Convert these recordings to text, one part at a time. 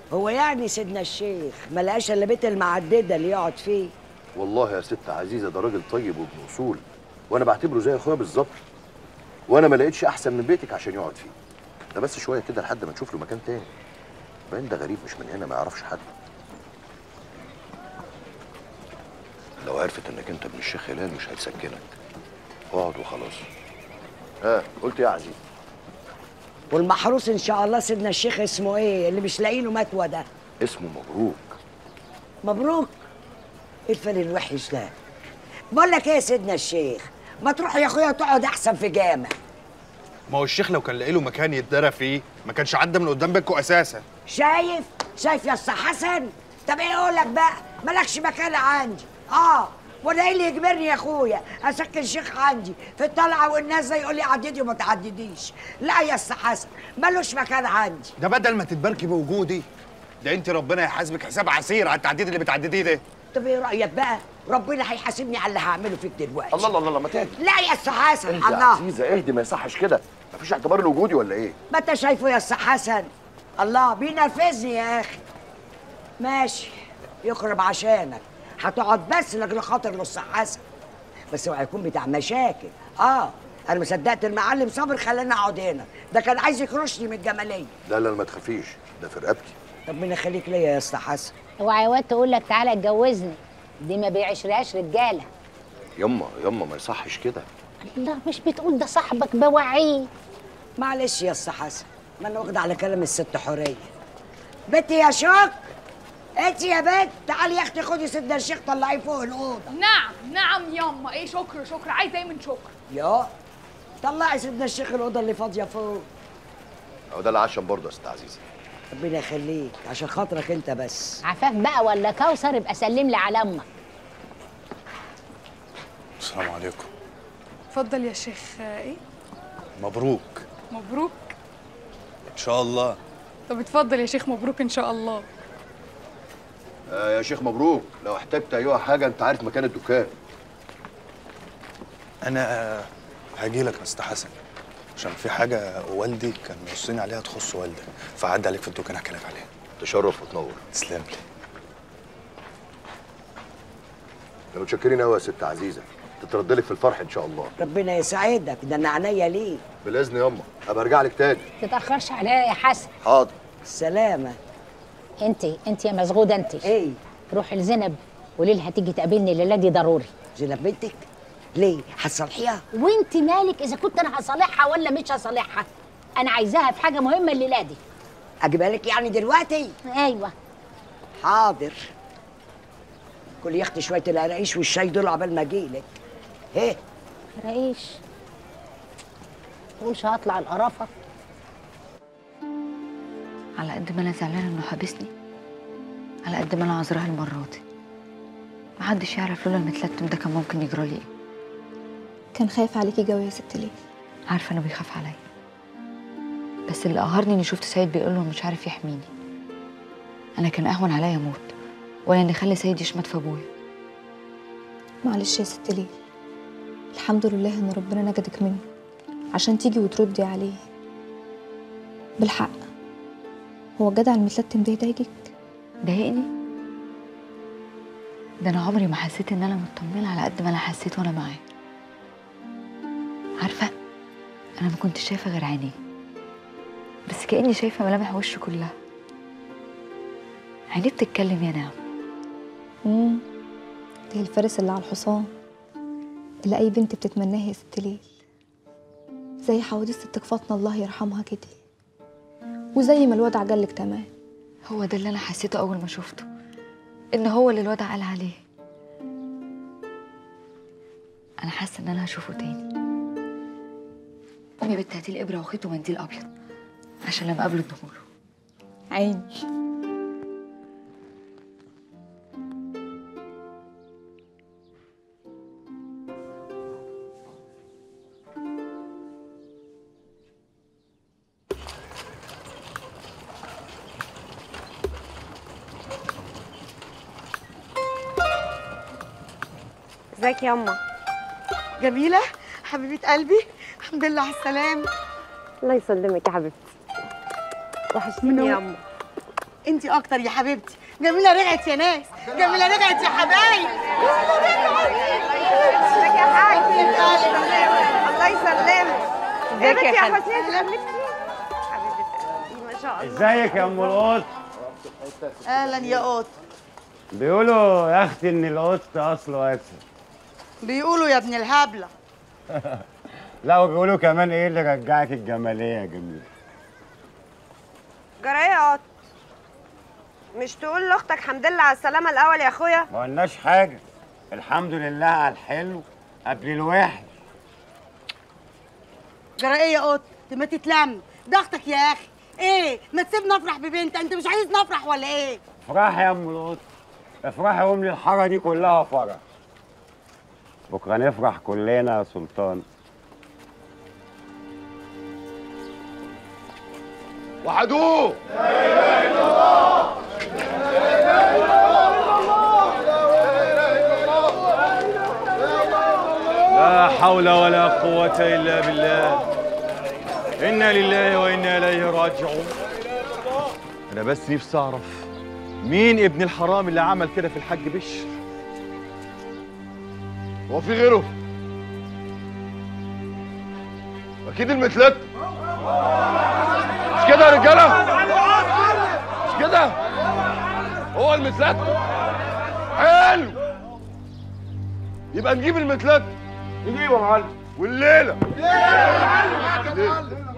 هو يعني سيدنا الشيخ ما لقاش الا بيت المعدده اللي يقعد فيه والله يا ست عزيزه ده راجل طيب وابن اصول وانا بعتبره زي اخويا بالظبط وانا ما لقيتش احسن من بيتك عشان يقعد فيه ده بس شويه كده لحد ما نشوف له مكان تاني باين ده غريب مش من هنا ما يعرفش حد لو عرفت انك انت ابن الشيخ هلال مش هتسكنك اقعد وخلاص ها قلت إيه يا عزيز والمحروس ان شاء الله سيدنا الشيخ اسمه ايه اللي مش لاقي له متوى ده اسمه مبروك مبروك ايه الفرق الوحش ده بقول لك ايه يا سيدنا الشيخ ما تروح يا اخويا تقعد احسن في جامع ما هو الشيخ لو كان لاقي له مكان يتدرى فيه ما كانش عدى من قدام بيتكم اساسا شايف شايف يا اسطى حسن طب ايه اقول لك بقى مالكش مكان عندي اه وانا ايه اللي يجبرني يا اخويا اسكن شيخ عندي في الطلعه والنازله يقول لي عددي وما تعدديش لا يا اسطى حسن مالوش مكان عندي ده بدل ما تتباركي بوجودي ده انت ربنا يحاسبك حساب عسير على التعديد اللي بتعدديه ده طب ايه رايك بقى ربنا هيحاسبني على اللي هعمله فيك دلوقتي الله الله الله ما تهدي لا يا اسطى حسن اهدي يا الله عزيزه اهدي ما يصحش كده مفيش اعتبار لوجودي ولا ايه ما انت شايفه يا اسطى حسن الله بينرفزني يا اخي ماشي يخرب عشانك هتقعد بس لاجل خاطر الاستاذ حسن بس اوعى يكون بتاع مشاكل اه انا ما صدقت المعلم صابر خلاني اقعد هنا ده كان عايز يكرشني من الجماليه لا لا ما تخافيش ده في رقبتي ربنا يخليك ليا يا اسطى حسن اوعى يا واد تقول لك تعالى اتجوزني دي ما بيعشرهاش رجاله يما يما ما يصحش كده لا مش بتقول ده صاحبك بوعيه معلش يا اسطى حسن ما انا واخده على كلام الست حوريه بنتي يا شوك انت يا بنت تعالي يا اختي خدي سيدنا الشيخ طلعيه فوق الاوضه نعم نعم ياما ايه شكر شكر عايزه ايه من شكر يا طلعي سيدنا الشيخ الاوضه اللي فاضيه فوق هو ده العشم برضه يا ست عزيزه ربنا يخليك عشان خاطرك انت بس عفاف بقى ولا كوثر يبقى سلم لي على امك السلام عليكم اتفضل يا شيخ آه، ايه مبروك مبروك ان شاء الله طب اتفضل يا شيخ مبروك ان شاء الله آه يا شيخ مبروك لو احتجت ايها حاجه انت عارف مكان الدكان انا هاجي لك يا استاذ حسن عشان في حاجه والدي كان موصيني عليها تخص والدك فعدي عليك في الدكان احكي لك عليها تشرف وتنور تسلم لي لو متشكرين قوي يا ست عزيزه تترد لك في الفرح ان شاء الله ربنا يسعدك ده انا عينيا ليك بالاذن يما ابقى ارجع لك تاني تتاخرش عليا يا حسن حاضر السلامه انت انت يا مزغوده انت ايه روح لزينب قولي لها تيجي تقابلني الليله دي ضروري زينب بنتك ليه هتصلحيها وانت مالك اذا كنت انا هصالحها ولا مش هصالحها انا عايزاها في حاجه مهمه الليله دي اجيبها لك يعني دلوقتي ايوه حاضر كل يا اختي شويه القراقيش والشاي دول عبال ما اجيلك ايه رئيش تقولش هطلع القرافه على قد ما انا زعلانه انه حابسني على قد ما انا عذراها المره دي محدش يعرف لولا المتلتم ده كان ممكن يجرى لي ايه كان خايف عليكي جوي يا ست ليه عارفه انه بيخاف عليا بس اللي قهرني اني شفت سيد بيقول له مش عارف يحميني انا كان اهون عليا اموت ولا اني اخلي سيد يشمت في ابويا معلش يا ست ليه الحمد لله ان ربنا نجدك منه عشان تيجي وتردي عليه بالحق هو الجدع المتلتم ده يضايقك ضايقني ده انا عمري ما حسيت ان انا مطمنه على قد ما انا حسيت وانا معاه عارفه انا ما كنتش شايفه غير عينيه بس كاني شايفه ملامح وشه كلها عينيه بتتكلم يا نعم امم ده الفارس اللي على الحصان اللي اي بنت بتتمناه يا ست ليل زي حوادث ستك فاطمه الله يرحمها كده وزي ما الواد عجلك تمام هو ده اللي انا حسيته اول ما شفته ان هو اللي الواد قال عليه انا حاسه ان انا هشوفه تاني قومي يا بنت هاتي الابره وخيط ومنديل ابيض عشان لما اقابله ادهوله عيني ازيك يا اما جميله حبيبه قلبي الحمد لله على السلامه الله يسلمك يا حبيبتي وحشتيني يا اما انت اكتر يا حبيبتي جميله رجعت يا ناس جميله رجعت يا حبايب ازيك يا حاج الله يسلمك ازيك يا حسين حبيبتي ما شاء الله ازيك يا ام القط اهلا يا قط بيقولوا يا اختي ان القط اصله اسد بيقولوا يا ابن الهبله لا وبيقولوا كمان ايه اللي رجعك الجماليه يا جميل جرايه يا قط مش تقول لاختك حمد لله على السلامه الاول يا اخويا ما قلناش حاجه الحمد لله على الحلو قبل الوحش جرى ايه يا قط ما تتلم ضغطك يا اخي ايه ما تسيبنا نفرح ببنت انت مش عايز نفرح ولا ايه افرحي يا ام القط افرحي واملي الحاره دي كلها فرح بكره نفرح كلنا يا سلطان وحدوه لا حول ولا قوة إلا بالله إنا لله وإنا إليه راجعون أنا بس نفسي أعرف مين ابن الحرام اللي عمل كده في الحاج بشر هو في غيره اكيد المتلت مش كده يا رجاله مش كده هو المتلت حلو يبقى نجيب المتلت نجيبه يا معلم والليله الليلة.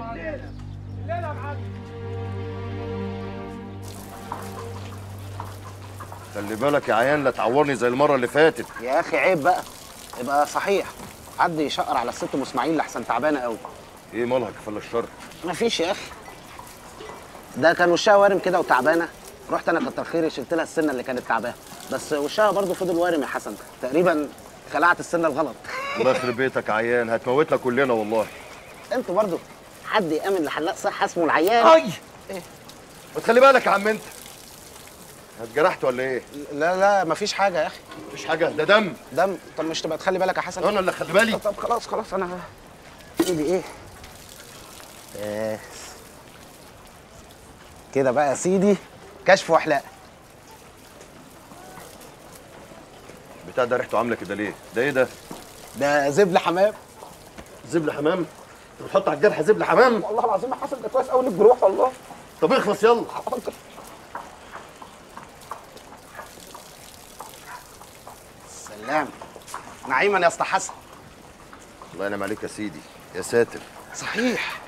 خلي بالك يا عيان لا تعورني زي المره اللي فاتت يا اخي عيب بقى يبقى صحيح حد يشقر على الست ام اسماعيل لحسن تعبانه قوي ايه مالها كفاله الشر مفيش يا اخي ده كان وشها وارم كده وتعبانه رحت انا كتر خيري شلت لها السنه اللي كانت تعبانه بس وشها برضه فضل وارم يا حسن تقريبا خلعت السنه الغلط الله يخرب بيتك عيان هتموتنا كلنا والله انتوا برضه حد يامن لحلاق صحه اسمه العيان اي ما تخلي بالك يا عم انت اتجرحت ولا ايه؟ لا لا مفيش حاجه يا اخي مفيش حاجه ده دم دم طب مش تبقى تخلي بالك يا حسن انا اللي خلي بالي طب خلاص خلاص انا ايدي ايه بس كده بقى يا سيدي كشف وحلاق بتاع ده ريحته عامله كده ليه؟ ده ايه ده؟ ده زبل حمام زبل حمام؟ انت بتحط على الجرح زبل حمام؟ والله العظيم يا حسن ده كويس قوي للجروح والله طب اخلص يلا سلام نعيما يا اسطى حسن الله ينعم عليك يا سيدي يا ساتر صحيح